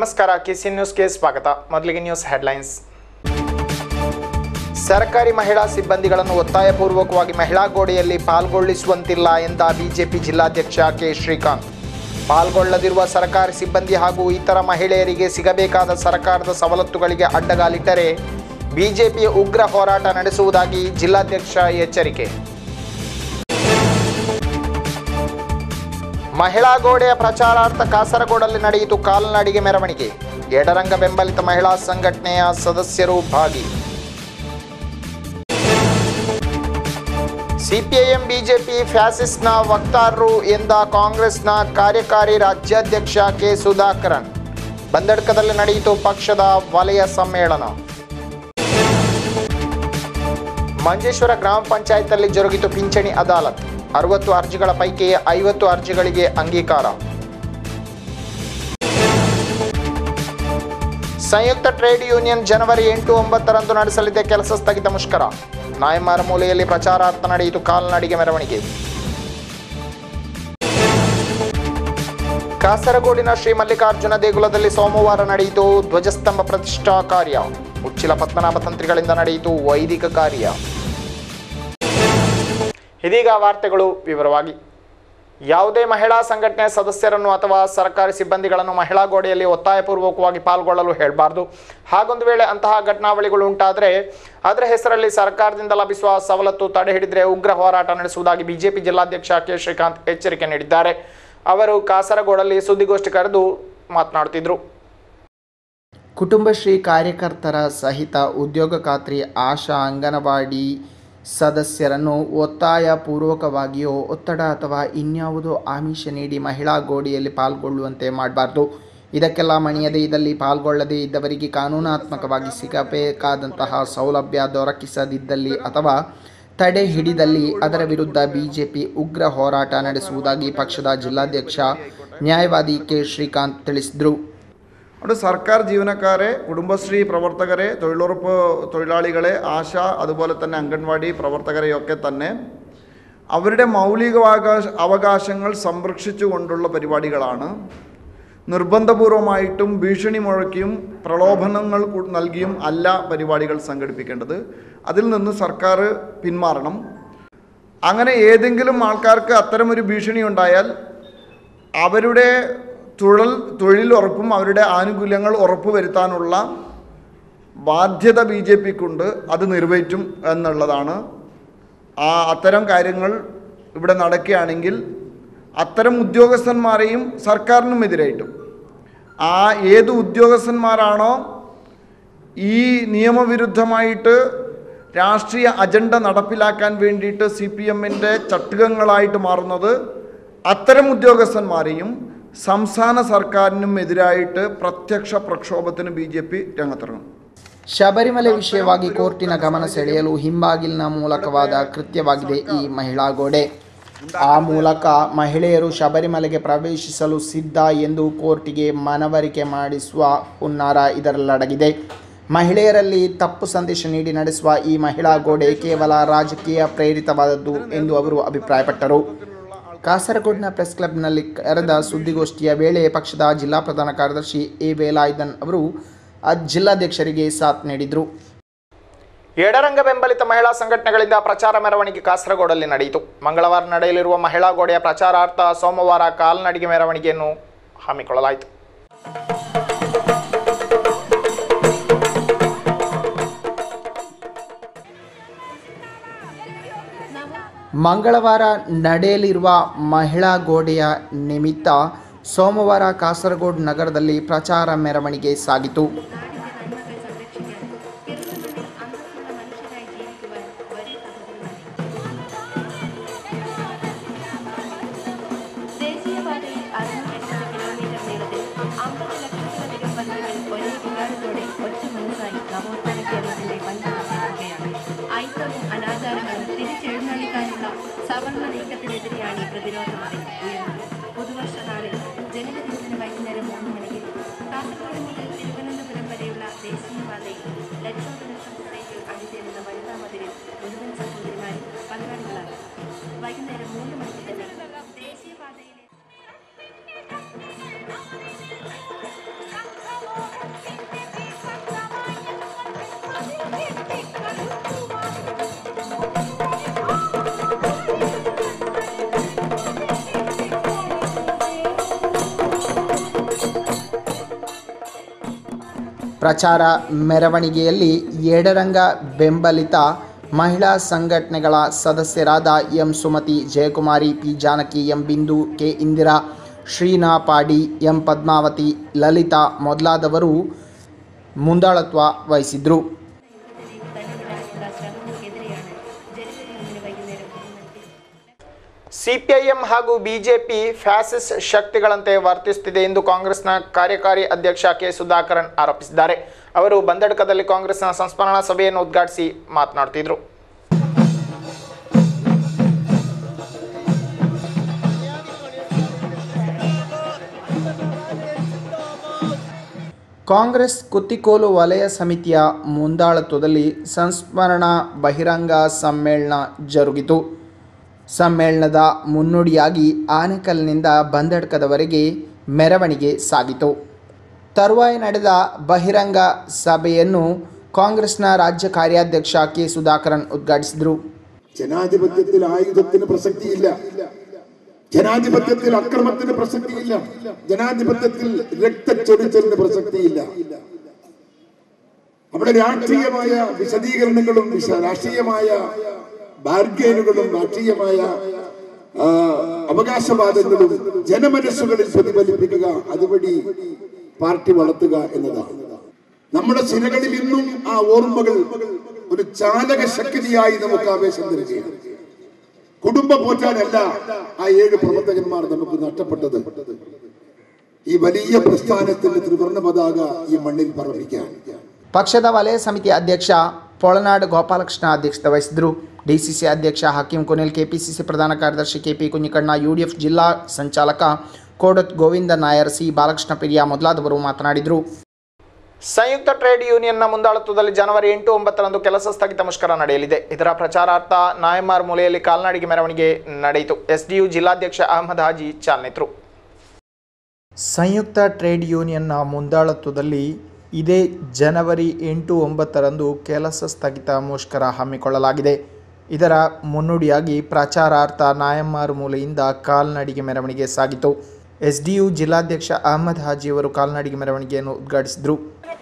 ನಮಸ್ಕಾರ ಕಿಸಿ ನ್ಯೂಸ್ಗೆ ಸ್ವಾಗತ ಮೊದಲಿಗೆ ನ್ಯೂಸ್ ಹೆಡ್ಲೈನ್ಸ್ ಸರ್ಕಾರಿ ಮಹಿಳಾ ಸಿಬ್ಬಂದಿಗಳನ್ನು ಒತ್ತಾಯಪೂರ್ವಕವಾಗಿ ಮಹಿಳಾ ಗೋಡೆಯಲ್ಲಿ ಪಾಲ್ಗೊಳ್ಳಿಸುವಂತಿಲ್ಲ ಎಂದ ಬಿಜೆಪಿ ಜಿಲ್ಲಾಧ್ಯಕ್ಷ ಕೆ ಶ್ರೀಕಾಂತ್ ಪಾಲ್ಗೊಳ್ಳದಿರುವ ಸರ್ಕಾರಿ ಸಿಬ್ಬಂದಿ ಹಾಗೂ ಇತರ ಮಹಿಳೆಯರಿಗೆ ಸಿಗಬೇಕಾದ ಸರ್ಕಾರದ ಸವಲತ್ತುಗಳಿಗೆ ಅಡ್ಡಗಾಲಿಟ್ಟರೆ ಬಿಜೆಪಿ ಉಗ್ರ ಹೋರಾಟ ನಡೆಸುವುದಾಗಿ ಜಿಲ್ಲಾಧ್ಯಕ್ಷ ಎಚ್ಚರಿಕೆ ಮಹಿಳಾ ಗೋಡೆಯ ಪ್ರಚಾರಾರ್ಥ ಕಾಸರಗೋಡಲ್ಲಿ ನಡೆಯಿತು ಕಾಲ್ನಡಿಗೆ ಮೆರವಣಿಗೆ ಎಡರಂಗ ಬೆಂಬಲಿತ ಮಹಿಳಾ ಸಂಘಟನೆಯ ಸದಸ್ಯರು ಭಾಗಿ ಸಿಪಿಐಎಂ ಬಿಜೆಪಿ ಫ್ಯಾಸಿಸ್ಟ್ನ ವಕ್ತಾರರು ಎಂದ ಕಾಂಗ್ರೆಸ್ನ ಕಾರ್ಯಕಾರಿ ರಾಜ್ಯಾಧ್ಯಕ್ಷ ಕೆ ಸುಧಾಕರನ್ ಬಂದಡ್ಕದಲ್ಲಿ ನಡೆಯಿತು ಪಕ್ಷದ ವಲಯ ಸಮ್ಮೇಳನ ಮಂಜೇಶ್ವರ ಗ್ರಾಮ ಪಂಚಾಯತ್ನಲ್ಲಿ ಜರುಗಿತು ಪಿಂಚಣಿ ಅದಾಲತ್ ಅರವತ್ತು ಅರ್ಜಿಗಳ ಪೈಕಿ ಐವತ್ತು ಅರ್ಜಿಗಳಿಗೆ ಅಂಗೀಕಾರ ಸಂಯುಕ್ತ ಟ್ರೇಡ್ ಯೂನಿಯನ್ ಜನವರಿ ಎಂಟು ಒಂಬತ್ತರಂದು ನಡೆಸಲಿದೆ ಕೆಲಸ ಸ್ಥಗಿತ ಮುಷ್ಕರ ನಾಯಮಾರ ಮೂಲೆಯಲ್ಲಿ ಪ್ರಚಾರಾರ್ಥ ನಡೆಯಿತು ಕಾಲ್ನಡಿಗೆ ಮೆರವಣಿಗೆ ಕಾಸರಗೋಡಿನ ಶ್ರೀ ಮಲ್ಲಿಕಾರ್ಜುನ ದೇಗುಲದಲ್ಲಿ ಸೋಮವಾರ ನಡೆಯಿತು ಧ್ವಜಸ್ತಂಭ ಪ್ರತಿಷ್ಠಾ ಕಾರ್ಯ ಉಚ್ಚಿಲ ಪದ್ಮನಾಭ ತಂತ್ರಿಗಳಿಂದ ನಡೆಯಿತು ವೈದಿಕ ಕಾರ್ಯ ಇದೀಗ ವಾರ್ತೆಗಳು ವಿವರವಾಗಿ ಯಾವುದೇ ಮಹಿಳಾ ಸಂಘಟನೆಯ ಸದಸ್ಯರನ್ನು ಅಥವಾ ಸರ್ಕಾರಿ ಸಿಬ್ಬಂದಿಗಳನ್ನು ಮಹಿಳಾ ಗೋಡೆಯಲ್ಲಿ ಒತ್ತಾಯಪೂರ್ವಕವಾಗಿ ಪಾಲ್ಗೊಳ್ಳಲು ಹೇಳಬಾರ್ದು ಹಾಗೊಂದು ವೇಳೆ ಅಂತಹ ಘಟನಾವಳಿಗಳು ಉಂಟಾದರೆ ಅದರ ಹೆಸರಲ್ಲಿ ಸರ್ಕಾರದಿಂದ ಲಭಿಸುವ ಸವಲತ್ತು ತಡೆ ಹಿಡಿದರೆ ಉಗ್ರ ಹೋರಾಟ ನಡೆಸುವುದಾಗಿ ಬಿಜೆಪಿ ಜಿಲ್ಲಾಧ್ಯಕ್ಷ ಕೆ ಶ್ರೀಕಾಂತ್ ಎಚ್ಚರಿಕೆ ನೀಡಿದ್ದಾರೆ ಅವರು ಕಾಸರಗೋಡಲ್ಲಿ ಸುದ್ದಿಗೋಷ್ಠಿ ಕರೆದು ಮಾತನಾಡುತ್ತಿದ್ದರು ಕುಟುಂಬಶ್ರೀ ಕಾರ್ಯಕರ್ತರ ಸಹಿತ ಉದ್ಯೋಗ ಖಾತ್ರಿ ಆಶಾ ಅಂಗನವಾಡಿ ಸದಸ್ಯರನ್ನು ಒತ್ತಾಯಪೂರ್ವಕವಾಗಿಯೋ ಒತ್ತಡ ಅಥವಾ ಇನ್ಯಾವುದೋ ಆಮಿಷ ನೀಡಿ ಮಹಿಳಾ ಗೋಡಿಯಲ್ಲಿ ಪಾಲ್ಗೊಳ್ಳುವಂತೆ ಮಾಡಬಾರ್ದು ಇದಕ್ಕೆಲ್ಲ ಮಣಿಯದೇ ಇದ್ದಲ್ಲಿ ಪಾಲ್ಗೊಳ್ಳದೇ ಇದ್ದವರಿಗೆ ಕಾನೂನಾತ್ಮಕವಾಗಿ ಸಿಗಬೇಕಾದಂತಹ ಸೌಲಭ್ಯ ದೊರಕಿಸದಿದ್ದಲ್ಲಿ ಅಥವಾ ತಡೆ ಹಿಡಿದಲ್ಲಿ ಅದರ ವಿರುದ್ಧ ಬಿಜೆಪಿ ಉಗ್ರ ಹೋರಾಟ ನಡೆಸುವುದಾಗಿ ಪಕ್ಷದ ಜಿಲ್ಲಾಧ್ಯಕ್ಷ ನ್ಯಾಯವಾದಿ ಕೆ ಶ್ರೀಕಾಂತ್ ತಿಳಿಸಿದರು അവിടെ സർക്കാർ ജീവനക്കാരെ കുടുംബശ്രീ പ്രവർത്തകരെ തൊഴിലുറപ്പ് തൊഴിലാളികളെ ആശ അതുപോലെ തന്നെ അംഗൻവാടി പ്രവർത്തകരെയൊക്കെ തന്നെ അവരുടെ മൗലികാവകാശ അവകാശങ്ങൾ സംരക്ഷിച്ചുകൊണ്ടുള്ള പരിപാടികളാണ് നിർബന്ധപൂർവമായിട്ടും ഭീഷണി മുഴക്കിയും പ്രലോഭനങ്ങൾ കു- നൽകിയും അല്ല പരിപാടികൾ സംഘടിപ്പിക്കേണ്ടത് അതിൽ നിന്ന് സർക്കാർ പിന്മാറണം അങ്ങനെ ഏതെങ്കിലും ആൾക്കാർക്ക് അത്തരമൊരു ഭീഷണി ഉണ്ടായാൽ അവരുടെ തൊഴിൽ തൊഴിലുറപ്പും അവരുടെ ആനുകൂല്യങ്ങൾ ഉറപ്പുവരുത്താനുള്ള ബാധ്യത ബി ജെ പിക്കുണ്ട് അത് നിർവഹിക്കും എന്നുള്ളതാണ് ആ അത്തരം കാര്യങ്ങൾ ഇവിടെ നടക്കുകയാണെങ്കിൽ അത്തരം ഉദ്യോഗസ്ഥന്മാരെയും സർക്കാരിനും എതിരായിട്ടും ആ ഏത് ഉദ്യോഗസ്ഥന്മാരാണോ ഈ നിയമവിരുദ്ധമായിട്ട് രാഷ്ട്രീയ അജണ്ട നടപ്പിലാക്കാൻ വേണ്ടിയിട്ട് സി പി എമ്മിൻ്റെ ചട്ടുകങ്ങളായിട്ട് മാറുന്നത് അത്തരം ഉദ്യോഗസ്ഥന്മാരെയും സംസ്ഥാന സർക്കാരിനും എതിരായിട്ട് പ്രത്യക്ഷ പ്രക്ഷോഭത്തിന് ബി ജെ പി രംഗത്തിറങ്ങും ಶಬರಿಮಲೆ ವಿಷಯವಾಗಿ ಕೋರ್ಟಿನ ಗಮನ ಸೆಳೆಯಲು ಹಿಂಬಾಗಿಲಿನ ಮೂಲಕವಾದ ಕೃತ್ಯವಾಗಿದೆ ಈ ಮಹಿಳಾ ಗೋಡೆ ಆ ಮೂಲಕ ಮಹಿಳೆಯರು ಶಬರಿಮಲೆಗೆ ಪ್ರವೇಶಿಸಲು ಸಿದ್ಧ ಎಂದು ಕೋರ್ಟಿಗೆ ಮನವರಿಕೆ ಮಾಡಿಸುವ ಹುನ್ನಾರ ಇದರಲ್ಲಡಗಿದೆ ಮಹಿಳೆಯರಲ್ಲಿ ತಪ್ಪು ಸಂದೇಶ ನೀಡಿ ನಡೆಸುವ ಈ ಮಹಿಳಾ ಗೋಡೆ ಕೇವಲ ರಾಜಕೀಯ ಪ್ರೇರಿತವಾದದ್ದು ಎಂದು ಅವರು ಅಭಿಪ್ರಾಯಪಟ್ಟರು ಕಾಸರಗೋಡಿನ ಪ್ರೆಸ್ ಕ್ಲಬ್ನಲ್ಲಿ ಕರೆದ ಸುದ್ದಿಗೋಷ್ಠಿಯ ವೇಳೆ ಪಕ್ಷದ ಜಿಲ್ಲಾ ಪ್ರಧಾನ ಕಾರ್ಯದರ್ಶಿ ಎ ವೇಲಾಯುಧನ್ ಅವರು ಆ ಜಿಲ್ಲಾಧ್ಯಕ್ಷರಿಗೆ ಸಾಥ್ ನೀಡಿದರು ಎಡರಂಗ ಬೆಂಬಲಿತ ಮಹಿಳಾ ಸಂಘಟನೆಗಳಿಂದ ಪ್ರಚಾರ ಮೆರವಣಿಗೆ ಕಾಸರಗೋಡಲ್ಲಿ ನಡೆಯಿತು ಮಂಗಳವಾರ ನಡೆಯಲಿರುವ ಮಹಿಳಾ ಗೋಡೆಯ ಪ್ರಚಾರಾರ್ಥ ಸೋಮವಾರ ಕಾಲ್ನಡಿಗೆ ಮೆರವಣಿಗೆಯನ್ನು ಹಮ್ಮಿಕೊಳ್ಳಲಾಯಿತು ಮಂಗಳವಾರ ನಡೆಯಲಿರುವ ಮಹಿಳಾ ಗೋಡೆಯ ನಿಮಿತ್ತ ಸೋಮವಾರ ಕಾಸರಗೋಡು ನಗರದಲ್ಲಿ ಪ್ರಚಾರ ಮೆರವಣಿಗೆ ಸಾಗಿತು ദേശീയപാതയിൽ അറുന്നൂറ്റെൺപത് കിലോമീറ്റർ നീളത്തിൽ അമ്പത് ലക്ഷത്തിലധികം പദ്ധതികൾ ഒരേ വികാരത്തോടെ ഒറ്റ മനസ്സായി നവോത്ഥാന കേരളത്തിന്റെ പഞ്ചവത്സരിക്കുകയാണ് ഐത്തവും അനാചാരങ്ങളും തിരിച്ചെഴുന്നള്ളിക്കാനുള്ള സവർണ നീക്കത്തിനെതിരെയാണ് ഈ പ്രതിരോധ മതി ഉയർന്നത് പുതുവർഷ നാളിൽ ജനകദിനത്തിന് വൈകുന്നേരം മൂന്ന് മണിക്ക് കാസർഗോഡ് മുതൽ തിരുവനന്തപുരം വരെയുള്ള ദേശീയപാതയിൽ ലക്ഷോപലക്ഷം സ്ത്രീകൾ അണിചേരുന്ന വനിതാ മതിലിൽ മുഴുവൻ സഹോദരിമാരും പങ്കാളികളാകും വൈകുന്നേരം മൂന്ന് മണിക്ക് തന്നെ ദേശീയപാതയിലെ ಪ್ರಚಾರ ಮೆರವಣಿಗೆಯಲ್ಲಿ ಎಡರಂಗ ಬೆಂಬಲಿತ ಮಹಿಳಾ ಸಂಘಟನೆಗಳ ಸದಸ್ಯರಾದ M Sumathi Jayakumari P Janaki M Bindu K Indira Sreena Padi M Padmavati Lalitha ಮೊದಲಾದವರು ಮುಂದಾಳತ್ವ ವಹಿಸಿದ್ರು തടവിടാനുള്ള ശ്രമങ്ങൾക്കെതിരെയാണ് ജനുവരി ഒന്നിന് വൈകുന്നേരം കുടുംബത്തിൽ ಸಿಪಿಐಎಂ ಹಾಗೂ ಬಿಜೆಪಿ ಫ್ಯಾಸಿಸ್ಟ್ ಶಕ್ತಿಗಳಂತೆ ವರ್ತಿಸುತ್ತಿದೆ ಎಂದು ಕಾಂಗ್ರೆಸ್ನ ಕಾರ್ಯಕಾರಿ ಅಧ್ಯಕ್ಷ ಕೆ ಸುಧಾಕರನ್ ಆರೋಪಿಸಿದ್ದಾರೆ ಅವರು ಬಂದಡ್ಕದಲ್ಲಿ ಕಾಂಗ್ರೆಸ್ನ ಸಂಸ್ಮರಣಾ ಸಭೆಯನ್ನು ಉದ್ಘಾಟಿಸಿ ಮಾತನಾಡ್ತಿದ್ರು ಕಾಂಗ್ರೆಸ್ ಕುತ್ತಿಕೋಲು ವಲಯ ಸಮಿತಿಯ ಮುಂದಾಳತ್ವದಲ್ಲಿ ಸಂಸ್ಮರಣಾ ಬಹಿರಂಗ ಸಮ್ಮೇಳನ ಜರುಗಿತು ಸಮ್ಮೇಳನದ ಮುನ್ನುಡಿಯಾಗಿ ಆನೆಕಲ್ನಿಂದ ಬಂದಡ್ಕದವರೆಗೆ ಮೆರವಣಿಗೆ ಸಾಗಿತು ತರುವಾಯ ನಡೆದ ಬಹಿರಂಗ ಸಭೆಯನ್ನು ಕಾಂಗ್ರೆಸ್ನ ರಾಜ್ಯ ಕಾರ್ಯಾಧ್ಯಕ್ಷ ಕೆ ಸುಧಾಕರನ್ ಉದ್ಘಾಟಿಸಿದರು ജനാധിപത്യത്തിൽ ആയുധത്തിന് പ്രസക്തിയില്ല ജനാധിപത്യത്തിൽ അക്രമത്തിന് പ്രസക്തിയില്ല ജനാധിപത്യത്തിൽ രക്തച്ചൊരിച്ചലിന് പ്രസക്തിയില്ല അവിടെ രാഷ്ട്രീയമായ വിശദീകരണങ്ങളും വിശ- രാഷ്ട്രീയമായ ബാർഗൈനുകളും രാഷ്ട്രീയമായ ആ, അവകാശവാദങ്ങളും ജനമനസ്സുകളിൽ പ്രതിഫലിപ്പിക്കുക അതുവഴി പാർട്ടി വളർത്തുക എന്നതാണ് നമ്മുടെ ശിലകളിൽ ഇന്നും ആ ഓർമ്മകൾ ഒരു ചാലക ശക്തിയായി നമുക്ക് ആവേശം തരികയാണ് കുടുംബം പോറ്റാനല്ല ആ ഏഴ് പ്രവർത്തകന്മാർ നമുക്ക് നഷ്ടപ്പെട്ടത് ഈ വലിയ പ്രസ്ഥാനത്തിന്റെ ത്രിവർണ്ണ പതാക ഈ മണ്ണിൽ പറപ്പിക്കാൻ ಪಕ್ಷದ ವಲಯ ಸಮಿತಿ ಅಧ್ಯಕ್ಷ ಪೊಳನಾಡು ಗೋಪಾಲಕೃಷ್ಣ ಅಧ್ಯಕ್ಷತೆ ವಹಿಸಿದರು ಡಿಸಿಸಿ ಅಧ್ಯಕ್ಷ ಹಕೀಂ ಕುನಿಲ್ ಕೆಪಿಸಿಸಿ ಪ್ರಧಾನ ಕಾರ್ಯದರ್ಶಿ ಕೆಪಿ ಕುഞ്ഞിಕಣ್ಣ ಯುಡಿಎಫ್ ಜಿಲ್ಲಾ ಸಂಚಾಲಕ ಕೋಡತ್ ಗೋವಿಂದ ನಾಯರ್ ಸಿ ಬಾಲಕೃಷ್ಣ ಪಿರಿಯ ಮೊದಲಾದವರು ಮಾತನಾಡಿದರು ಸಂಯುಕ್ತ ಟ್ರೇಡ್ ಯೂನಿಯನ್ನ ಮುಂದಾಳತ್ವದಲ್ಲಿ ಜನವರಿ ಎಂಟು ಒಂಬತ್ತರಂದು ಕೆಲಸ ಸ್ಥಗಿತ ಮುಷ್ಕರ ನಡೆಯಲಿದೆ ಇದರ ಪ್ರಚಾರಾರ್ಥ ನಾಯಮಾರ್ ಮೂಲೆಯಲ್ಲಿ ಕಾಲ್ನಡಿಗೆ ಮೆರವಣಿಗೆ ನಡೆಯಿತು ಎಸ್ಡಿಯು ಜಿಲ್ಲಾಧ್ಯಕ್ಷ ಅಹಮದ್ ಹಾಜಿ ಚಾಲನೆತರು ಸಂಯುಕ್ತ ಟ್ರೇಡ್ ಯೂನಿಯನ್ನ ಮುಂದಾಳತ್ವದಲ್ಲಿ ಇದೇ ಜನವರಿ ಎಂಟು ಒಂಬತ್ತರಂದು ಕೆಲಸ ಸ್ಥಗಿತ ಮುಷ್ಕರ ಹಮ್ಮಿಕೊಳ್ಳಲಾಗಿದೆ ಇದರ ಮುನ್ನುಡಿಯಾಗಿ ಪ್ರಚಾರಾರ್ಥ ನಾಯಮ್ಮಾರು ಮೂಲೆಯಿಂದ ಕಾಲ್ನಡಿಗೆ ಮೆರವಣಿಗೆ ಸಾಗಿತು ಎಸ್ ಡಿ ಯು ಜಿಲ್ಲಾಧ್ಯಕ್ಷ ಅಹಮದ್ ಹಾಜಿಯವರು ಕಾಲ್ನಡಿಗೆ ಮೆರವಣಿಗೆಯನ್ನು ಉದ್ಘಾಟಿಸಿದರು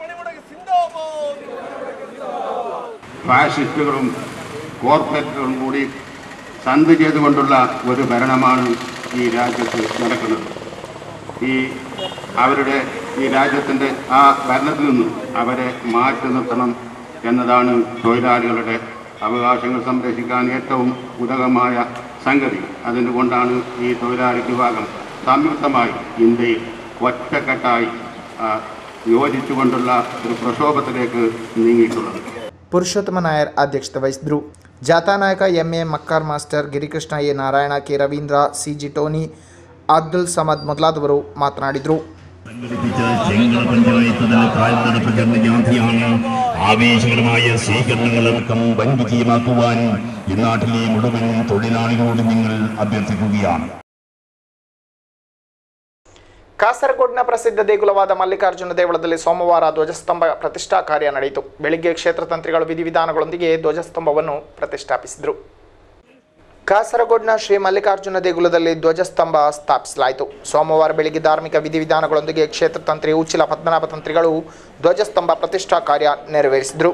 ഫാഷിസ്റ്റുകളും കോർപ്പറേറ്റുകളും കൂടി സന്ധ ചെയ്തുകൊണ്ടുള്ള ഒരു ഭരണമാണ് ഈ രാജ്യത്ത് നടക്കുന്നത് ഈ അവരുടെ ഈ രാജ്യത്തിൻ്റെ ആ ഭരണത്തിൽ നിന്നും അവരെ മാറ്റി നിർത്തണം എന്നതാണ് തൊഴിലാളികളുടെ അവകാശങ്ങൾ സംരക്ഷിക്കാൻ ഏറ്റവും ഉദകമായ സംഗതി അതുകൊണ്ടാണ് ഈ തൊഴിലാളി വിഭാഗം സംയുക്തമായി ഇന്ത്യയിൽ ഒറ്റക്കെട്ടായി ആ, യോജിച്ചുകൊണ്ടുള്ള ഒരു പ്രക്ഷോഭത്തിലേക്ക് നീങ്ങിയിട്ടുള്ളത് ಪುರುಷೋತ್ತಮ ನಾಯರ್ ಅಧ್ಯಕ್ಷತೆ ವಹಿಸಿದರು ಜಾಥಾ ನಾಯಕ M A Makkar master Girikrishna A Narayana K Ravindra C G Tony Abdul Samad ಮೊದಲಾದವರು ಮಾತನಾಡಿದರು സംഘടിപ്പിച്ച ചെങ്കൽ പഞ്ചായത്ത് തല പ്രായനടപ്പിക്കുന്ന ജാഥയാണ് ആവേശകരമായ സ്വീകരണങ്ങളടക്കം വൻ വിജയമാക്കുവാൻ ഈ നാട്ടിലെ മുഴുവൻ തൊഴിലാളികളോട് നിങ്ങൾ അഭ്യർത്ഥിക്കുകയാണ് ಕಾಸರಗೋಡಿನ ಪ್ರಸಿದ್ಧ ದೇಗುಲವಾದ ಮಲ್ಲಿಕಾರ್ಜುನ ದೇವಳದಲ್ಲಿ ಸೋಮವಾರ ಧ್ವಜಸ್ತಂಭ ಪ್ರತಿಷ್ಠಾ ಕಾರ್ಯ ನಡೆಯಿತು ಬೆಳಿಗ್ಗೆ ಕ್ಷೇತ್ರತಂತ್ರಿಗಳು ವಿಧಿವಿಧಾನಗಳೊಂದಿಗೆ ಧ್ವಜಸ್ತಂಭವನ್ನು ಪ್ರತಿಷ್ಠಾಪಿಸಿದರು ಕಾಸರಗೋಡಿನ ಶ್ರೀ ಮಲ್ಲಿಕಾರ್ಜುನ ದೇಗುಲದಲ್ಲಿ ಧ್ವಜಸ್ತಂಭ ಸ್ಥಾಪಿಸಲಾಯಿತು ಸೋಮವಾರ ಬೆಳಿಗ್ಗೆ ಧಾರ್ಮಿಕ ವಿಧಿವಿಧಾನಗಳೊಂದಿಗೆ ಕ್ಷೇತ್ರತಂತ್ರಿ ಉಚ್ಚಿಲ ಪದ್ಮನಾಭ ತಂತ್ರಿಗಳು ಧ್ವಜಸ್ತಂಭ ಪ್ರತಿಷ್ಠಾ ಕಾರ್ಯ ನೆರವೇರಿಸಿದರು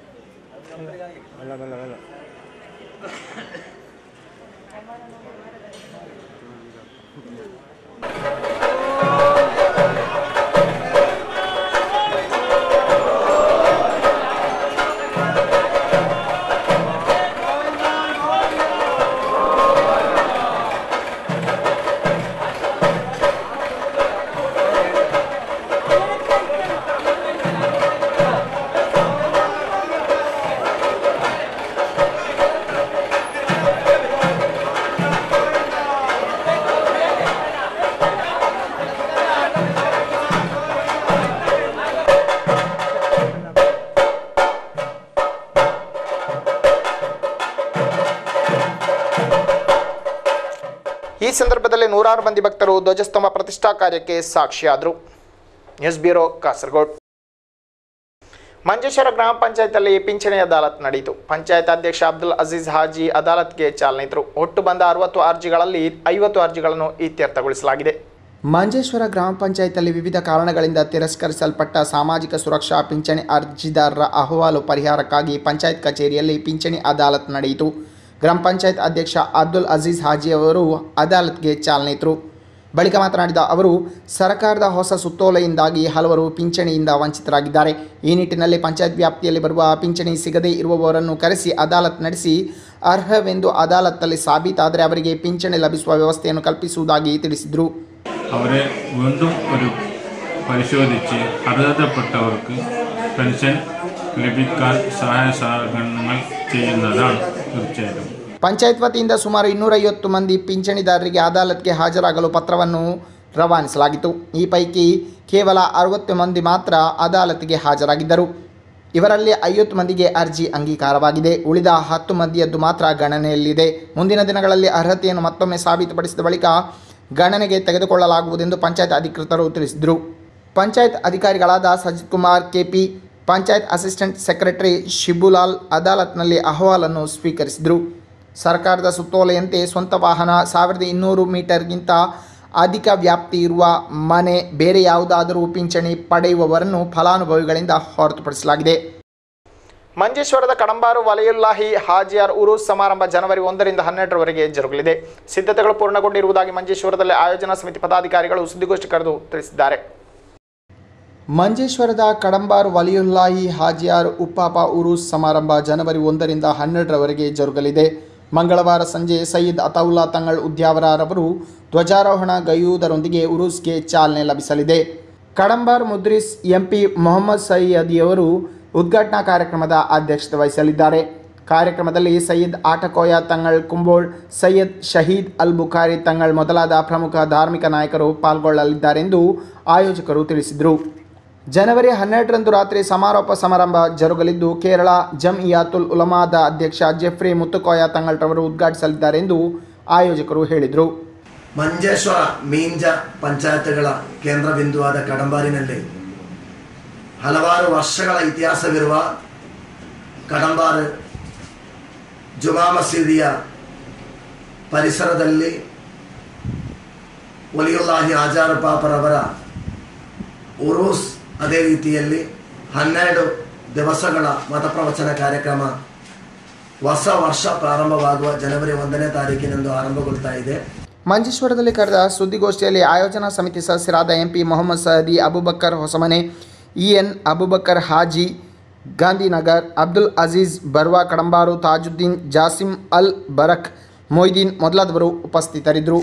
ಈ ಸಂದರ್ಭದಲ್ಲಿ ನೂರಾರು ಮಂದಿ ಭಕ್ತರು ಧ್ವಜಸ್ತಂಭ ಪ್ರತಿಷ್ಠಾ ಕಾರ್ಯಕ್ಕೆ ಸಾಕ್ಷಿಯಾದರು ನ್ಯೂಸ್ ಬ್ಯೂರೋ ಕಾಸರಗೋಡ್ ಮಂಜೇಶ್ವರ ಗ್ರಾಮ ಪಂಚಾಯತಲ್ಲಿ ಪಿಂಚಣಿ ಅದಾಲತ್ ನಡೆಯಿತು ಪಂಚಾಯತ್ ಅಧ್ಯಕ್ಷ ಅಬ್ದುಲ್ ಅಜೀಜ್ ಹಾಜಿ ಅದಾಲತ್ಗೆ ಚಾಲನೆ ಇದ್ರು ಒಟ್ಟು ಬಂದ ಅರವತ್ತು ಅರ್ಜಿಗಳಲ್ಲಿ ಐವತ್ತು ಅರ್ಜಿಗಳನ್ನು ಇತ್ಯರ್ಥಗೊಳಿಸಲಾಗಿದೆ ಮಂಜೇಶ್ವರ ಗ್ರಾಮ ಪಂಚಾಯತಲ್ಲಿ ವಿವಿಧ ಕಾರಣಗಳಿಂದ ತಿರಸ್ಕರಿಸಲ್ಪಟ್ಟ ಸಾಮಾಜಿಕ ಸುರಕ್ಷಾ ಪಿಂಚಣಿ ಅರ್ಜಿದಾರರ ಅಹವಾಲು ಪರಿಹಾರಕ್ಕಾಗಿ ಪಂಚಾಯತ್ ಕಚೇರಿಯಲ್ಲಿ ಪಿಂಚಣಿ ಅದಾಲತ್ ನಡೆಯಿತು ಗ್ರಾಮ ಪಂಚಾಯತ್ ಅಧ್ಯಕ್ಷ ಅಬ್ದುಲ್ ಅಜೀಜ್ ಹಾಜಿ ಅವರು ಅದಾಲತ್ಗೆ ಚಾಲನೆ ಇತ್ತರು ಬಳಿಕ ಮಾತನಾಡಿದ ಅವರು ಸರ್ಕಾರದ ಹೊಸ ಸುತ್ತೋಲೆಯಿಂದಾಗಿ ಹಲವರು ಪಿಂಚಣಿಯಿಂದ ವಂಚಿತರಾಗಿದ್ದಾರೆ ಈ ನಿಟ್ಟಿನಲ್ಲಿ ಪಂಚಾಯತ್ ವ್ಯಾಪ್ತಿಯಲ್ಲಿ ಬರುವ ಪಿಂಚಣಿ ಸಿಗದೇ ಇರುವವರನ್ನು ಕರೆಸಿ ಅದಾಲತ್ ನಡೆಸಿ ಅರ್ಹವೆಂದು അദാലತ್ತಲ್ಲಿ സാബീതാದರೆ ಅವರಿಗೆ ಪಿಂಚಣಿ ಲಭಿಸುವ ವ್ಯವಸ್ಥೆಯನ್ನು ಕಲ್ಪಿಸುವುದಾಗಿ ತಿಳಿಸಿದರು അവരെ വീണ്ടും ഒരു പരിശോധിച്ച് അർഹതപ്പെട്ടവർക്ക് പെൻഷൻ ലഭിക്കാൻ സഹായ സഹകരണങ്ങൾ ചെയ്യുന്നതാണ് തീർച്ചയായിട്ടും ಪಂಚಾಯತ್ ವತಿಯಿಂದ ಸುಮಾರು ಇನ್ನೂರೈವತ್ತು ಮಂದಿ ಪಿಂಚಣಿದಾರರಿಗೆ ಅದಾಲತ್ಗೆ ಹಾಜರಾಗಲು ಪತ್ರವನ್ನು ರವಾನಿಸಲಾಗಿತ್ತು ಈ ಪೈಕಿ ಕೇವಲ ಅರವತ್ತು ಮಂದಿ ಮಾತ್ರ ಅದಾಲತ್ಗೆ ಹಾಜರಾಗಿದ್ದರು ಇವರಲ್ಲಿ ಐವತ್ತು ಮಂದಿಗೆ ಅರ್ಜಿ ಅಂಗೀಕಾರವಾಗಿದೆ ಉಳಿದ ಹತ್ತು ಮಂದಿಯದ್ದು ಮಾತ್ರ ಗಣನೆಯಲ್ಲಿದೆ ಮುಂದಿನ ದಿನಗಳಲ್ಲಿ ಅರ್ಹತೆಯನ್ನು ಮತ್ತೊಮ್ಮೆ ಸಾಬೀತುಪಡಿಸಿದ ಬಳಿಕ ಗಣನೆಗೆ ತೆಗೆದುಕೊಳ್ಳಲಾಗುವುದೆಂದು ಪಂಚಾಯತ್ ಅಧಿಕೃತರು ತಿಳಿಸಿದರು ಪಂಚಾಯತ್ ಅಧಿಕಾರಿಗಳಾದ Sajith Kumar KP panchayat assistant secretary Shibulal ಅದಾಲತ್ನಲ್ಲಿ ಅಹವಾಲನ್ನು ಸ್ವೀಕರಿಸಿದರು ಸರ್ಕಾರದ ಸುತ್ತೋಲೆಯಂತೆ ಸ್ವಂತ ವಾಹನ ಸಾವಿರದ ಇನ್ನೂರು ಮೀಟರ್ಗಿಂತ ಅಧಿಕ ವ್ಯಾಪ್ತಿ ಇರುವ ಮನೆ ಬೇರೆ ಯಾವುದಾದರೂ ಪಿಂಚಣಿ ಪಡೆಯುವವರನ್ನು ಫಲಾನುಭವಿಗಳಿಂದ ಹೊರತುಪಡಿಸಲಾಗಿದೆ ಮಂಜೇಶ್ವರದ ಕಡಂಬಾರು ವಲಯುಲ್ಲಾಹಿ ಹಾಜಿಯಾರ್ ಉರೂಸ್ ಸಮಾರಂಭ ಜನವರಿ ಒಂದರಿಂದ ಹನ್ನೆರಡರವರೆಗೆ ಜರುಗಲಿದೆ ಸಿದ್ಧತೆಗಳು ಪೂರ್ಣಗೊಂಡಿರುವುದಾಗಿ ಮಂಜೇಶ್ವರದಲ್ಲಿ ಆಯೋಜನಾ ಸಮಿತಿ ಪದಾಧಿಕಾರಿಗಳು ಸುದ್ದಿಗೋಷ್ಠಿ ಕರೆದು ತಿಳಿಸಿದ್ದಾರೆ ಮಂಜೇಶ್ವರದ ಕಡಂಬಾರ್ ವಲಿಯುಲ್ಲಾಹಿ ಹಾಜಿಯಾರ್ ಉಪ್ಪಾಪ ಉರೂಸ್ ಸಮಾರಂಭ ಜನವರಿ ಒಂದರಿಂದ ಹನ್ನೆರಡರವರೆಗೆ ಜರುಗಲಿದೆ ಮಂಗಳವಾರ ಸಂಜೆ ಸಯ್ಯದ್ ಅತೌಲ್ಲಾ ತಂಗಳ್ ಉದ್ಯಾವರರವರು ಧ್ವಜಾರೋಹಣ ಗೈಯುವುದರೊಂದಿಗೆ ಉರೂಸ್ಗೆ ಚಾಲನೆ ಲಭಿಸಲಿದೆ ಕಡಂಬಾರ್ ಮುದ್ರಿಸ್ ಎಂಪಿ ಮೊಹಮ್ಮದ್ ಸಯ್ಯದಿಯವರು ಉದ್ಘಾಟನಾ ಕಾರ್ಯಕ್ರಮದ ಅಧ್ಯಕ್ಷತೆ ವಹಿಸಲಿದ್ದಾರೆ ಕಾರ್ಯಕ್ರಮದಲ್ಲಿ ಸಯ್ಯದ್ ಆಟಕೋಯ ತಂಗಳ್ ಕುಂಬೋಳ್ ಸಯ್ಯದ್ ಶಹೀದ್ ಅಲ್ ಬುಖಾರಿ ತಂಗಳ್ ಮೊದಲಾದ ಪ್ರಮುಖ ಧಾರ್ಮಿಕ ನಾಯಕರು ಪಾಲ್ಗೊಳ್ಳಲಿದ್ದಾರೆಂದು ಆಯೋಜಕರು ತಿಳಿಸಿದರು ಜನವರಿ ಹನ್ನೆರಡರಂದು ರಾತ್ರಿ ಸಮಾರೋಪ ಸಮಾರಂಭ ಜರುಗಲಿದ್ದು ಕೇರಳ ಜಮ್ಇಯಾತುಲ್ ಉಲಮಾದ ಅಧ್ಯಕ್ಷ ಜೆಫ್ರಿ ಮುತ್ತುಕೋಯ ತಂಗಳ್ರವರು ಉದ್ಘಾಟಿಸಲಿದ್ದಾರೆಂದು ಆಯೋಜಕರು ಹೇಳಿದರು ಮಂಜೇಶ್ವರ ಮೀಂಜ ಪಂಚಾಯತ್ಗಳ ಕೇಂದ್ರ ಬಿಂದುವಾದ ಕಡಂಬಾರಿನಲ್ಲಿ ಹಲವಾರು ವರ್ಷಗಳ ಇತಿಹಾಸವಿರುವ ಕಡಂಬಾರು ಜುಮಾ ಮಸೀದಿಯ ಪರಿಸರದಲ್ಲಿ ಒಲಿಯುಲ್ಲಾಹಿ ಆಜಾರ ಪಾಪರವರ ಉರೂಸ್ ಅದೇ ರೀತಿಯಲ್ಲಿ ಹನ್ನೆರಡು ದಿವಸಗಳ ಮತಪ್ರವಚನ ಕಾರ್ಯಕ್ರಮ ಹೊಸ ವರ್ಷ ಪ್ರಾರಂಭವಾಗುವ ಜನವರಿ ಒಂದನೇ ತಾರೀಕಿನಂದು ಆರಂಭಗೊಳ್ತಾ ಇದೆ ಮಂಜೇಶ್ವರದಲ್ಲಿ ಕರೆದ ಸುದ್ದಿಗೋಷ್ಠಿಯಲ್ಲಿ ಆಯೋಜನಾ ಸಮಿತಿ ಸದಸ್ಯರಾದ MP Mohammed Sahadi Abubakkar Hosamane E N Abubakkar Haji Gandhinagar Abdul Aziz Barwa Kadambar Tajuddin Jasim Al Barak Moideen ಮೊದಲಾದವರು ಉಪಸ್ಥಿತರಿದ್ದರು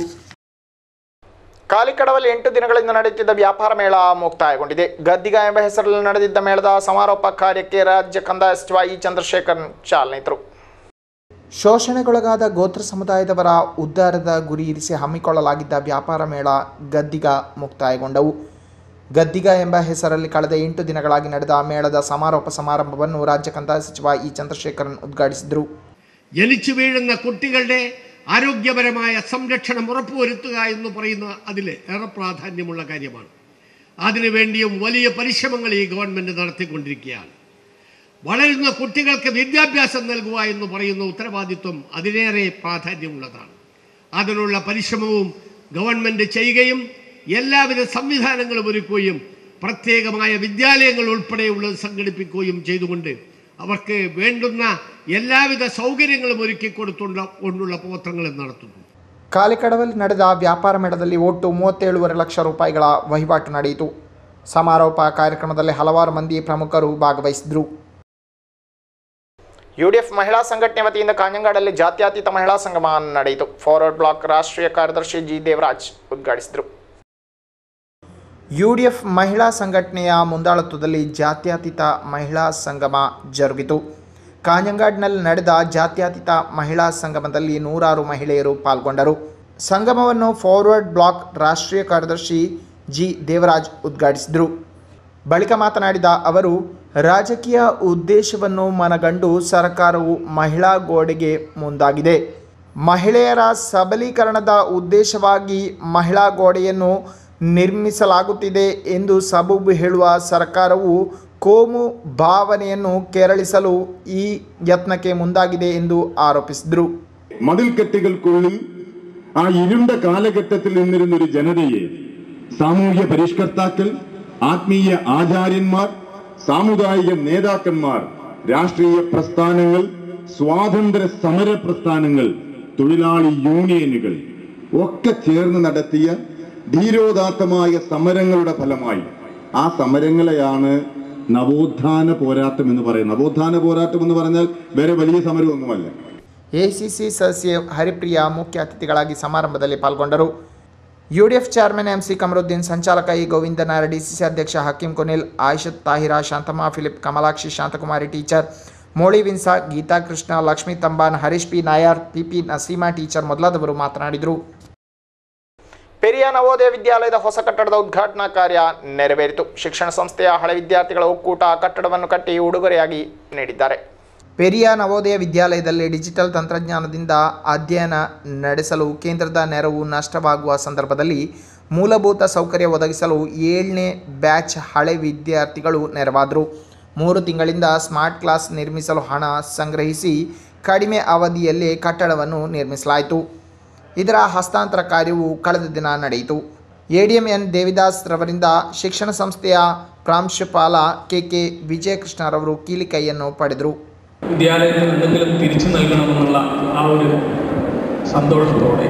ಕಾಲಿಕಡವಲ್ಲಿ ಎಂಟು ದಿನಗಳಿಂದ ನಡೆಯುತ್ತಿದ್ದ ವ್ಯಾಪಾರ ಮೇಳ ಮುಕ್ತಾಯಗೊಂಡಿದೆ ಗದ್ದಿಗ ಎಂಬ ಹೆಸರಲ್ಲಿ ನಡೆದಿದ್ದ ಮೇಳದ ಸಮಾರೋಪ ಕಾರ್ಯಕ್ಕೆ ರಾಜ್ಯ ಕಂದಾಯ ಸಚಿವ ಇ ಚಂದ್ರಶೇಖರ್ ಚಾಲನೆ ಇತ್ತರು ಶೋಷಣೆಗೊಳಗಾದ ಗೋತ್ರ ಸಮುದಾಯದವರ ಉದ್ಧಾರದ ಗುರಿ ಇರಿಸಿ ಹಮ್ಮಿಕೊಳ್ಳಲಾಗಿದ್ದ ವ್ಯಾಪಾರ ಮೇಳ ಗದ್ದಿಗ ಮುಕ್ತಾಯಗೊಂಡವು ಗದ್ದಿಗ ಎಂಬ ಹೆಸರಲ್ಲಿ ಕಳೆದ ಎಂಟು ದಿನಗಳಾಗಿ ನಡೆದ ಮೇಳದ ಸಮಾರೋಪ ಸಮಾರಂಭವನ್ನು രാജ്യ ಕಂದಾಯ സಚಿವ ഇ ചന്ദ്രശേഖരൻ ഉദ്ഘാടിಸಿದರು ജനിച്ചു വീഴുന്ന കുട്ടികളുടെ ആരോഗ്യപരമായ സംരക്ഷണം ഉറപ്പുവരുത്തുക എന്ന് പറയുന്ന അതിൽ ഏറെ പ്രാധാന്യമുള്ള കാര്യമാണ് അതിനുവേണ്ടിയും വലിയ പരിശ്രമങ്ങൾ ഈ ഗവൺമെൻറ് നടത്തിക്കൊണ്ടിരിക്കുകയാണ് വളരുന്ന കുട്ടികൾക്ക് വിദ്യാഭ്യാസം നൽകുക എന്ന് പറയുന്ന ഉത്തരവാദിത്വം അതിലേറെ പ്രാധാന്യമുള്ളതാണ് അതിനുള്ള പരിശ്രമവും ഗവൺമെൻറ് ചെയ്യുകയും എല്ലാവിധ സംവിധാനങ്ങളും ഒരുക്കുകയും പ്രത്യേകമായ വിദ്യാലയങ്ങൾ ഉൾപ്പെടെയുള്ളത് സംഘടിപ്പിക്കുകയും ചെയ്തുകൊണ്ട് അവർക്ക് വേണ്ടുന്ന എല്ലാവിധ സൗകര്യങ്ങളും ഒരുക്കി കൊടുത്തുള്ള കൊണ്ടുള്ള പ്രവർത്തനങ്ങൾ നടത്തുന്നു ಕಾಲಿಕಡವಲ್ಲಿ ನಡೆದ ವ್ಯಾಪಾರ ಮೇಳದಲ್ಲಿ ಒಟ್ಟು ಮೂವತ್ತೇಳುವರೆ ಲಕ್ಷ ರೂಪಾಯಿಗಳ ವಹಿವಾಟು ನಡೆಯಿತು ಸಮಾರೋಪ ಕಾರ್ಯಕ್ರಮದಲ್ಲಿ ಹಲವಾರು ಮಂದಿ ಪ್ರಮುಖರು ಭಾಗವಹಿಸಿದರು ಯುಡಿಎಫ್ ಮಹಿಳಾ ಸಂಘಟನೆ ವತಿಯಿಂದ ಕಾಂಜಂಗಾಡಲ್ಲಿ ಜಾತ್ಯತೀತ ಮಹಿಳಾ ಸಂಗಮ ನಡೆಯಿತು ಫಾರ್ವರ್ಡ್ ಬ್ಲಾಕ್ ರಾಷ್ಟ್ರೀಯ ಕಾರ್ಯದರ್ಶಿ ಜಿ ದೇವರಾಜ್ ಉದ್ಘಾಟಿಸಿದರು ಯು ಡಿ ಎಫ್ ಮಹಿಳಾ ಸಂಘಟನೆಯ ಮುಂದಾಳತ್ವದಲ್ಲಿ ಜಾತ್ಯತೀತ ಮಹಿಳಾ ಸಂಗಮ ಜರುಗಿತು ಕಾಂಜಂಗಾಡ್ನಲ್ಲಿ ನಡೆದ ಜಾತ್ಯತೀತ ಮಹಿಳಾ ಸಂಗಮದಲ್ಲಿ ನೂರಾರು ಮಹಿಳೆಯರು ಪಾಲ್ಗೊಂಡರು ಸಂಗಮವನ್ನು ಫಾರ್ವರ್ಡ್ ಬ್ಲಾಕ್ ರಾಷ್ಟ್ರೀಯ ಕಾರ್ಯದರ್ಶಿ ಜಿ ದೇವರಾಜ್ ಉದ್ಘಾಟಿಸಿದರು ಬಳಿಕ ಮಾತನಾಡಿದ ಅವರು ರಾಜಕೀಯ ಉದ್ದೇಶವನ್ನು ಮನಗಂಡು ಸರ್ಕಾರವು ಮಹಿಳಾ ಗೋಡೆಗೆ ಮುಂದಾಗಿದೆ ಮಹಿಳೆಯರ ಸಬಲೀಕರಣದ ಉದ್ದೇಶವಾಗಿ ಮಹಿಳಾ ಗೋಡೆಯನ್ನು ನಿರ್ಮಿಸಲಾಗುತ್ತಿದೆ ಎಂದು ಸಬೂಬು ಹೇಳುವ ಸರ್ಕಾರವು ಕೋಮು ಭಾವನೆಯನ್ನು ಕೆರಳಿಸಲು ಈ ಯತ್ನಕ್ಕೆ ಮುಂದಾಗಿದೆ ಎಂದು ആരോപിಸಿದರು മതിൽക്കെട്ടുകൾക്കുള്ളിൽ ആ ഇരുണ്ട കാലഘട്ടത്തിൽ നിന്നിരുന്ന ഒരു ജനതയെ സാമൂഹ്യ പരിഷ്കർത്താക്കൾ ആത്മീയ ആചാര്യന്മാർ സാമുദായിക നേതാക്കന്മാർ രാഷ്ട്രീയ പ്രസ്ഥാനങ്ങൾ സ്വാതന്ത്ര്യ സമര പ്രസ്ഥാനങ്ങൾ തൊഴിലാളി യൂണിയനുകൾ ഒക്കെ ചേർന്ന് നടത്തിയ ധീരോദാത്തമായ സമരങ്ങളുടെ ഫലമായി ആ സമരങ്ങളെയാണ് നവോത്ഥാന പോരാട്ടം എന്ന് പറയുന്നത് നവോത്ഥാന പോരാട്ടം എന്ന് പറഞ്ഞാൽ വേറെ വലിയ സമരമൊന്നുമല്ല ಎಸಿಸಿ ಸದಸ್ಯೆ ಹರಿಪ್ರಿಯಾ ಮುಖ್ಯ ಅತಿಥಿಗಳಾಗಿ ಸಮಾರಂಭದಲ್ಲಿ ಪಾಲ್ಗೊಂಡರು ಯುಡಿಎಫ್ ಚೇರ್ಮನ್ ಎಂಸಿ ಕಮರುದ್ದೀನ್ ಸಂಚಾಲಕ ಇ ಗೋವಿಂದನಾರ ಡಿಸಿಸಿ ಅಧ್ಯಕ್ಷ Hakeem Konil Ayishath Tahira Shanthamma Philip Kamalakshi Shanthakumari teacher Moli Vinsa Geetha Krishna Lakshmi Thamban Harish P Nair PP Naseema teacher ಮೊದಲಾದವರು ಮಾತನಾಡಿದರು ಪೆರಿಯ ನವೋದಯ ವಿದ್ಯಾಲಯದ ಹೊಸ ಕಟ್ಟಡದ ಉದ್ಘಾಟನಾ ಕಾರ್ಯ ನೆರವೇರಿತು ಶಿಕ್ಷಣ ಸಂಸ್ಥೆಯ ಹಳೆ ವಿದ್ಯಾರ್ಥಿಗಳ ಒಕ್ಕೂಟ ಕಟ್ಟಡವನ್ನು ಕಟ್ಟಿ ಉಡುಗೊರೆಯಾಗಿ ನೀಡಿದ್ದಾರೆ ಪೆರಿಯ ನವೋದಯ ವಿದ್ಯಾಲಯದಲ್ಲಿ ಡಿಜಿಟಲ್ ತಂತ್ರಜ್ಞಾನದಿಂದ ಅಧ್ಯಯನ ನಡೆಸಲು ಕೇಂದ್ರದ ನೆರವು ನಷ್ಟವಾಗುವ ಸಂದರ್ಭದಲ್ಲಿ ಮೂಲಭೂತ ಸೌಕರ್ಯ ಒದಗಿಸಲು ಏಳನೇ ಬ್ಯಾಚ್ ಹಳೆ ವಿದ್ಯಾರ್ಥಿಗಳು ನೆರವಾದರು ಮೂರು ತಿಂಗಳಿಂದ ಸ್ಮಾರ್ಟ್ ಕ್ಲಾಸ್ ನಿರ್ಮಿಸಲು ಹಣ ಸಂಗ್ರಹಿಸಿ ಕಡಿಮೆ ಅವಧಿಯಲ್ಲಿ ಕಟ್ಟಡವನ್ನು ನಿರ್ಮಿಸಲಾಯಿತು ಇದರ ಹಸ್ತಾಂತರ ಕಾರ್ಯವು ಕಳೆದ ದಿನ ನಡೆಯಿತು ಎಡಿಎಂ ಎನ್ ದೇವಿದಾಸ್ ರವರಿಂದ ಶಿಕ್ಷಣ ಸಂಸ್ಥೆಯ ಪ್ರಾಂಶುಪಾಲ ಕೆ ಕೆ ವಿಜಯಕೃಷ್ಣರವರು ಕೀಲಿಕೈಯನ್ನು പಡೆದರು വിദ്യാലയത്തിന് എന്തെങ്കിലും തിരിച്ചു നൽകണമെന്നുള്ള ആ ഒരു സന്തോഷത്തോടെ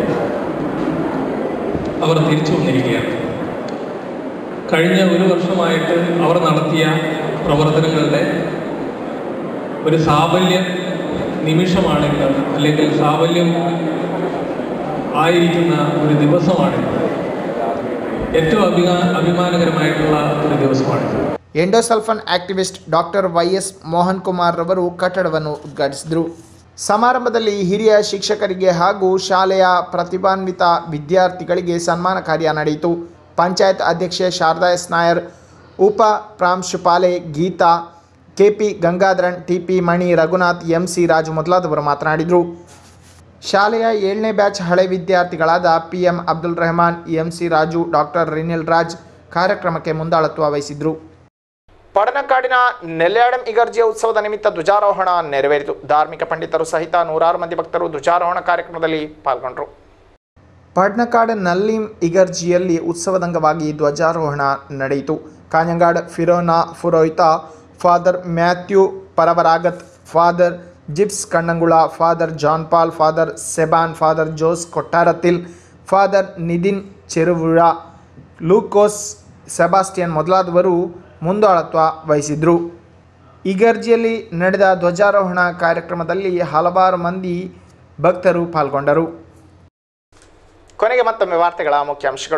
അവർ തിരിച്ചു വന്നിരിക്കുകയാണ് കഴിഞ്ഞ ഒരു വർഷമായിട്ട് അവർ നടത്തിയ പ്രവർത്തനങ്ങളുടെ ഒരു സാഫല്യ നിമിഷമാണിത് അല്ലെങ്കിൽ സാഫല്യം ആയിരിക്കുന്ന ഒരു ദിവസമാണിത് ഏറ്റവും അഭിമാ അഭിമാനകരമായിട്ടുള്ള ഒരു ദിവസമാണിത് endosulfan activist doctor Y S Mohan Kumar ರವರು ಕಟ್ಟಡವನ್ನು ಉದ್ಘಾಟಿಸಿದರು ಸಮಾರಂಭದಲ್ಲಿ ಹಿರಿಯ ಶಿಕ್ಷಕರಿಗೆ ಹಾಗೂ ಶಾಲೆಯ ಪ್ರತಿಭಾನ್ವಿತ ವಿದ್ಯಾರ್ಥಿಗಳಿಗೆ ಸನ್ಮಾನ ಕಾರ್ಯ ನಡೆಯಿತು ಪಂಚಾಯತ್ ಅಧ್ಯಕ್ಷೆ ಶಾರದಾ ಎಸ್ ನಾಯರ್ ಉಪ ಪ್ರಾಂಶುಪಾಲೆ Geetha KP Gangadharan TP Mani Raghunath M C Raju ಮೊದಲಾದವರು ಮಾತನಾಡಿದರು ಶಾಲೆಯ ಏಳನೇ ಬ್ಯಾಚ್ ಹಳೆ ವಿದ್ಯಾರ್ಥಿಗಳಾದ P M Abdul Rehman M C Raju doctor Rinil Raj ಕಾರ್ಯಕ್ರಮಕ್ಕೆ ಮುಂದಾಳತ್ವ ವಹಿಸಿದರು ಪಡನಕಾಡಿನ ನೆಲ್ಯಾಡಂ ಇಗರ್ಜಿಯ ಉತ್ಸವದ ನಿಮಿತ್ತ ಧ್ವಜಾರೋಹಣ ನೆರವೇರಿತು ಧಾರ್ಮಿಕ ಪಂಡಿತರು ಸಹಿತ ನೂರಾರು ಮಂದಿ ಭಕ್ತರು ಧ್ವಜಾರೋಹಣ ಕಾರ್ಯಕ್ರಮದಲ್ಲಿ ಪಾಲ್ಗೊಂಡರು ಪಡ್ನಕಾಡ್ ನಲ್ಲೀಂ ಇಗರ್ಜಿಯಲ್ಲಿ ಉತ್ಸವದಂಗವಾಗಿ ಧ್ವಜಾರೋಹಣ ನಡೆಯಿತು ಕಾഞ്ഞങ്ങാട് ಫಿರೋನ ಫುರೋಹಿತ father Mathew Paravaragath father Jips Kannangula father John Paul father Seban father Jose Kottarathil father Nidhin Cheruvula Lukose Sebastian ಮೊದಲಾದವರು ಮುಂದಾಳತ್ವ ವಹಿಸಿದರು ಇಗರ್ಜಿಯಲ್ಲಿ ನಡೆದ ಧ್ವಜಾರೋಹಣ ಕಾರ್ಯಕ್ರಮದಲ್ಲಿ ಹಲವಾರು ಮಂದಿ ಭಕ್ತರು ಪಾಲ್ಗೊಂಡರು ಕೊನೆಗೆ ಮತ್ತೊಮ್ಮೆ ವಾರ್ತೆಗಳ ಮುಖ್ಯಾಂಶಗಳು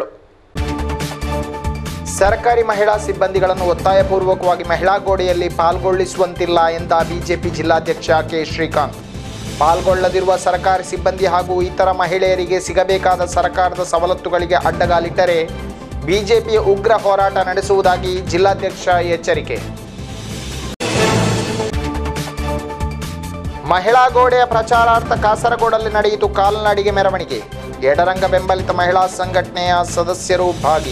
ಸರ್ಕಾರಿ ಮಹಿಳಾ ಸಿಬ್ಬಂದಿಗಳನ್ನು ಒತ್ತಾಯಪೂರ್ವಕವಾಗಿ ಮಹಿಳಾ ಗೋಡೆಯಲ್ಲಿ ಪಾಲ್ಗೊಳ್ಳಿಸುವಂತಿಲ್ಲ ಎಂದ ಬಿಜೆಪಿ ಜಿಲ್ಲಾಧ್ಯಕ್ಷ ಕೆ ಶ್ರೀಕಾಂತ್ ಪಾಲ್ಗೊಳ್ಳದಿರುವ ಸರ್ಕಾರಿ ಸಿಬ್ಬಂದಿ ಹಾಗೂ ಇತರ ಮಹಿಳೆಯರಿಗೆ ಸಿಗಬೇಕಾದ ಸರ್ಕಾರದ ಸವಲತ್ತುಗಳಿಗೆ ಅಡ್ಡಗಾಲಿಟ್ಟರೆ ಬಿಜೆಪಿ ಉಗ್ರ ಹೋರಾಟ ನಡೆಸುವುದಾಗಿ ಜಿಲ್ಲಾಧ್ಯಕ್ಷ ಎಚ್ಚರಿಕೆ ಮಹಿಳಾ ಗೋಡೆಯ ಪ್ರಚಾರಾರ್ಥ ಕಾಸರಗೋಡಲ್ಲಿ ನಡೆಯಿತು ಕಾಲ್ನಡಿಗೆ ಮೆರವಣಿಗೆ ಎಡರಂಗ ಬೆಂಬಲಿತ ಮಹಿಳಾ ಸಂಘಟನೆಯ ಸದಸ್ಯರು ಭಾಗಿ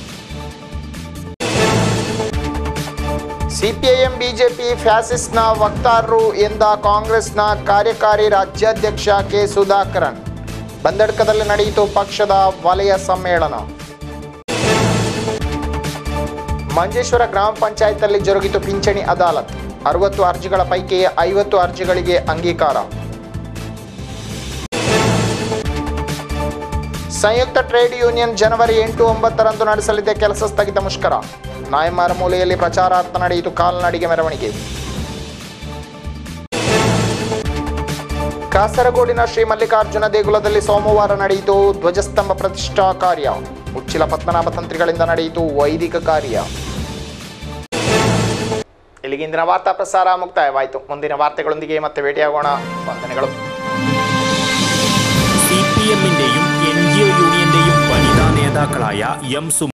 ಸಿಪಿಐಎಂ ಬಿಜೆಪಿ ಫ್ಯಾಸಿಸ್ಟ್ನ ವಕ್ತಾರರು ಎಂದ ಕಾಂಗ್ರೆಸ್ನ ಕಾರ್ಯಕಾರಿ ರಾಜ್ಯಾಧ್ಯಕ್ಷ ಕೆ ಸುಧಾಕರನ್ ಬಂದಡ್ಕದಲ್ಲಿ ನಡೆಯಿತು ಪಕ್ಷದ ವಲಯ ಸಮ್ಮೇಳನ ಮಂಜೇಶ್ವರ ಗ್ರಾಮ ಪಂಚಾಯತ್ನಲ್ಲಿ ಜರುಗಿತು ಪಿಂಚಣಿ ಅದಾಲತ್ ಅರವತ್ತು ಅರ್ಜಿಗಳ ಪೈಕಿ ಐವತ್ತು ಅರ್ಜಿಗಳಿಗೆ ಅಂಗೀಕಾರ ಸಂಯುಕ್ತ ಟ್ರೇಡ್ ಯೂನಿಯನ್ ಜನವರಿ ಎಂಟು ಒಂಬತ್ತರಂದು ನಡೆಸಲಿದೆ ಕೆಲಸ ಸ್ಥಗಿತ ಮುಷ್ಕರ ನಾಯಮಾರ ಮೂಲೆಯಲ್ಲಿ ಪ್ರಚಾರಾರ್ಥ ನಡೆಯಿತು ಕಾಲ್ನಡಿಗೆ ಮೆರವಣಿಗೆ ಕಾಸರಗೋಡಿನ ಶ್ರೀ ಮಲ್ಲಿಕಾರ್ಜುನ ದೇಗುಲದಲ್ಲಿ ಸೋಮವಾರ ನಡೆಯಿತು ಧ್ವಜಸ್ತಂಭ ಪ್ರತಿಷ್ಠಾ ಕಾರ್ಯ ಉಚ್ಚಿಲ ಪದ್ಮನಾಭ ತಂತ್ರಿಗಳಿಂದ ನಡೆಯಿತು ವೈದಿಕ ಕಾರ್ಯ ಇಲ್ಲಿಗೆ ಇಂದಿನ ವಾರ್ತಾ ಪ್ರಸಾರ ಮುಕ್ತಾಯವಾಯಿತು ಮುಂದಿನ ವಾರ್ತೆಗಳೊಂದಿಗೆ ಮತ್ತೆ ಭೇಟಿಯಾಗೋಣ ವಂದನೆಗಳು സി പി എമ്മിന്റെയും എൻ ജി ഒ യൂണിയന്റെയും വനിതാ നേതാക്കളായ എം സുമ